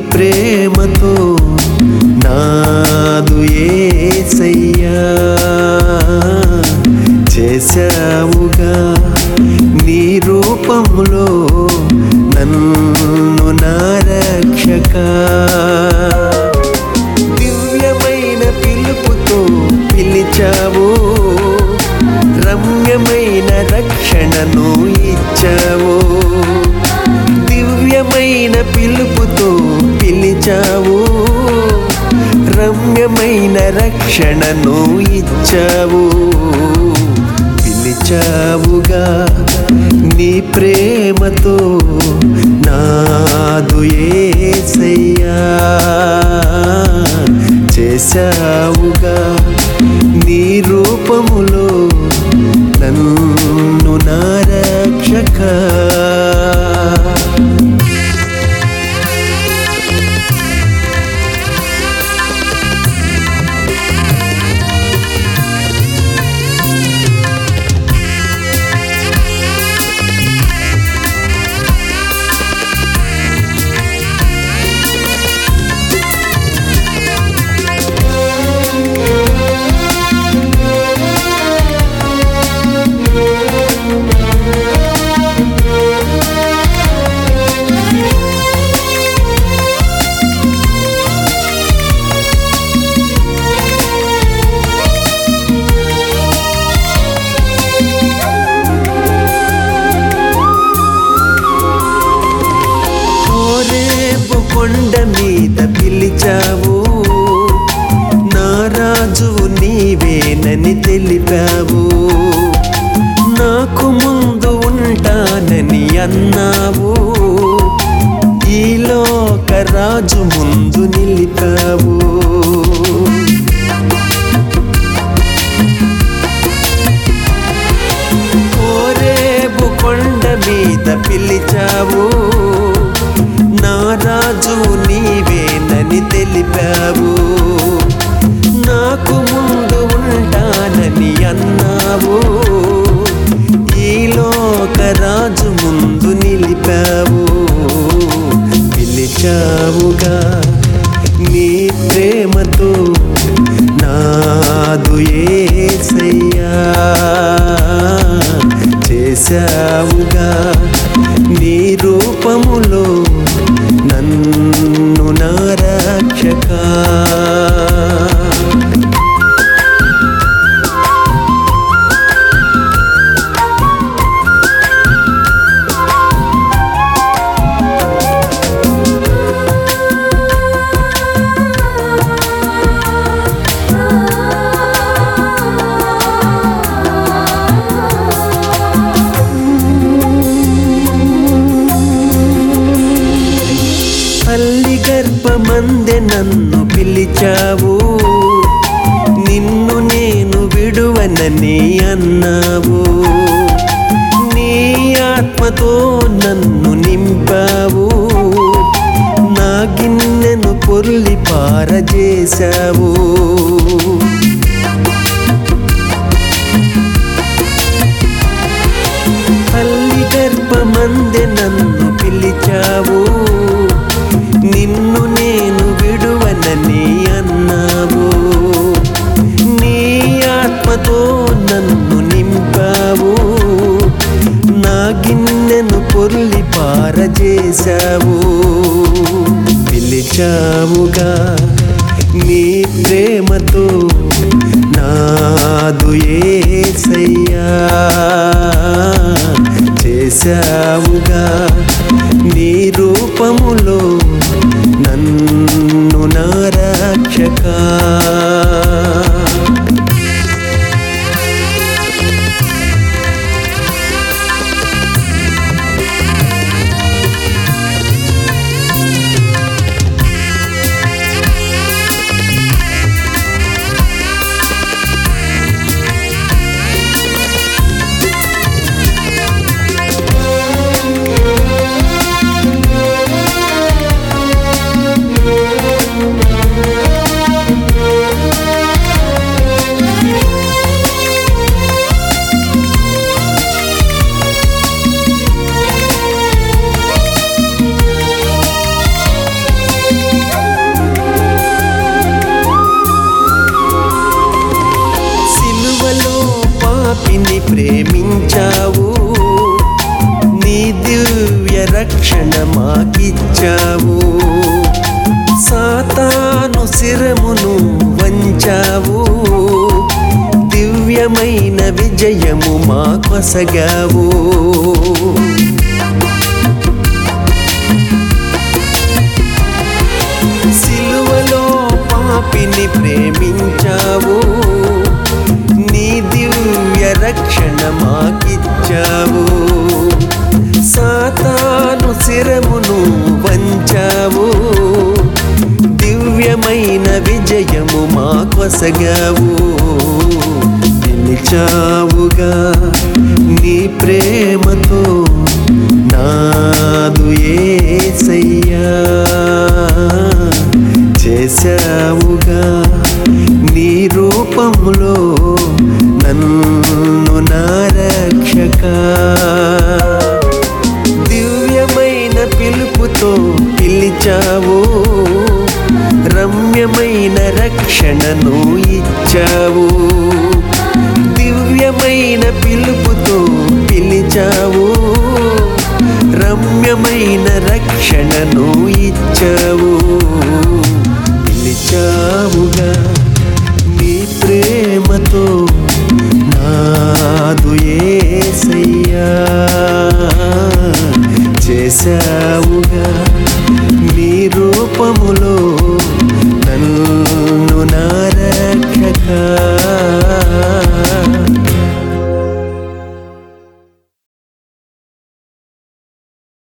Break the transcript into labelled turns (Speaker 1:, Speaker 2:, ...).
Speaker 1: ప్రేమతో నాదు ఏసయ్యా చేశావుగా నీ రూపములో నన్ను నా రక్షక దివ్యమైన పిలుపుతో పిలిచావు రమ్యమైన రక్షణను ఇచ్చావు దివ్యమైన పిలుపుతో పిలిచావు రమ్యమైన రక్షణను ఇచ్చావు పిలిచావుగా నీ ప్రేమతో నాదు ఏసయ్యా చేశావుగా నీ రూపములో నన్ను నా రక్షక కోరేపు కొండ మీద పిలిచావు నా రాజువు నీవేనని తెలిపావు నాకు ముందు ఉంటానని అన్నావు ఈ లోక రాజు ముందు నిలిపావు కోరేబు కొండ మీద పిలిచావు నా రాజు నీవేనని తెలిపావు నాకు ముందు ఉంటానని అన్నావు ఈ లోక రాజు ముందు నిలిపావు పిలిచావుగా నీ ప్రేమతో నాదు ఏసయ్యా చేశావుగా నీ రూపములో నన్ను నా రక్షక తల్లి గర్భమందె నన్ను పిలిచావు నిన్ను నేను విడువనని అన్నావు నీ ఆత్మతో నన్ను నింపావు నా గిన్నెను పొర్లి పారజేశావు తల్లి గర్భమందె నన్ను పిలిచావు నిన్ను నేను విడువనని అన్నావు నీ ఆత్మతో నన్ను నింపావు నా గిన్నెను పొర్లి పారజేశావు పిలిచావుగా నీ ప్రేమతో నాదు ఏసయ్యా చేశావుగా నీ రూపములో నన్ను నా రక్షక విజయము మా కొసగావు సిలువలో పాపిని ప్రేమించావు నీ దివ్య రక్షణ మాకిచ్చావు సాతాను శిరమును వంచావు దివ్యమైన విజయము మా కొసగావు నిలిచావుగా నీ ప్రేమతో నాదు ఏసయ్యా చేశావుగా నీ రూపములో నన్ను నా రక్షక దివ్యమైన పిలుపుతో పిలిచావు రమ్యమైన రక్షణను ఇచ్చావు దివ్యమైన పిలుపుతో పిలిచావు రమ్యమైన రక్షణను ఇచ్చావు పిలిచావుగా నీ ప్రేమతో నాదు ఏసయ్యా చేశా